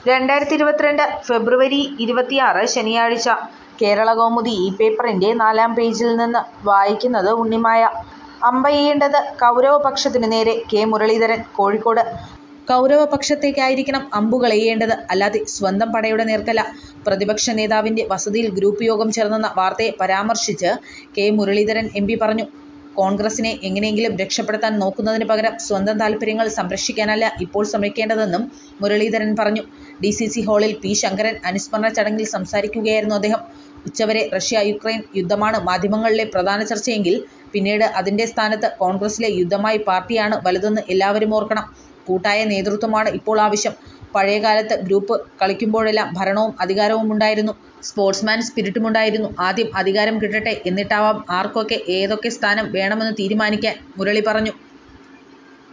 രണ്ടായിരത്തി ഇരുപത്തിരണ്ട് ഫെബ്രുവരി ഇരുപത്തിയാറ് ശനിയാഴ്ച കേരളകൗമുദി ഈ പേപ്പറിൻ്റെ നാലാം പേജിൽ നിന്ന് വായിക്കുന്നത് ഉണ്ണിമായ. അമ്പെയ്യേണ്ടത് കൗരവപക്ഷത്തിനു നേരെ കെ. മുരളീധരൻ കോഴിക്കോട് കൗരവപക്ഷത്തേക്കായിരിക്കണം അമ്പുകളെയ്യേണ്ടത്, അല്ലാതെ സ്വന്തം പടയുടെ നേർക്കല്ല. പ്രതിപക്ഷ നേതാവിൻ്റെ വസതിയിൽ ഗ്രൂപ്പ് യോഗം ചേർന്നെന്ന വാർത്തയെ പരാമർശിച്ച് കെ. മുരളീധരൻ എം. പി പറഞ്ഞു. കോൺഗ്രസിനെ എങ്ങനെയെങ്കിലും രക്ഷപ്പെടുത്താൻ നോക്കുന്നതിന് പകരം സ്വന്തം താൽപര്യങ്ങൾ സംരക്ഷിക്കാനല്ല ഇപ്പോൾ ശ്രമിക്കേണ്ടതെന്നും മുരളീധരൻ പറഞ്ഞു. ഡി. സി. സി ഹാളിൽ പി. ശങ്കരൻ അനുസ്മരണ ചടങ്ങിൽ സംസാരിക്കുകയായിരുന്നു അദ്ദേഹം. ഉച്ചവരെ റഷ്യ യുക്രൈൻ യുദ്ധമാണ് മാധ്യമങ്ങളിലെ പ്രധാന ചർച്ചയെങ്കിൽ പിന്നീട് അതിൻ്റെ സ്ഥാനത്ത് കോൺഗ്രസിലെ യുദ്ധമായി പാർട്ടിയാണ് വലുതെന്ന് എല്ലാവരും ഓർക്കണം. കൂട്ടായ നേതൃത്വമാണ് ഇപ്പോൾ ആവശ്യം. പഴയകാലത്ത് ഗ്രൂപ്പ് കളിക്കുമ്പോഴെല്ലാം ഭരണവും അധികാരവുമുണ്ടായിരുന്നു. സ്പോർട്സ്മാൻ സ്പിരിറ്റുമുണ്ടായിരുന്നു. ആദ്യം അധികാരം കിട്ടട്ടെ എന്നിട്ടാവാം ആർക്കൊക്കെ ഏതൊക്കെ സ്ഥാനം വേണമെന്നു തീരുമാനിക്കാൻ, മുരളി പറഞ്ഞു.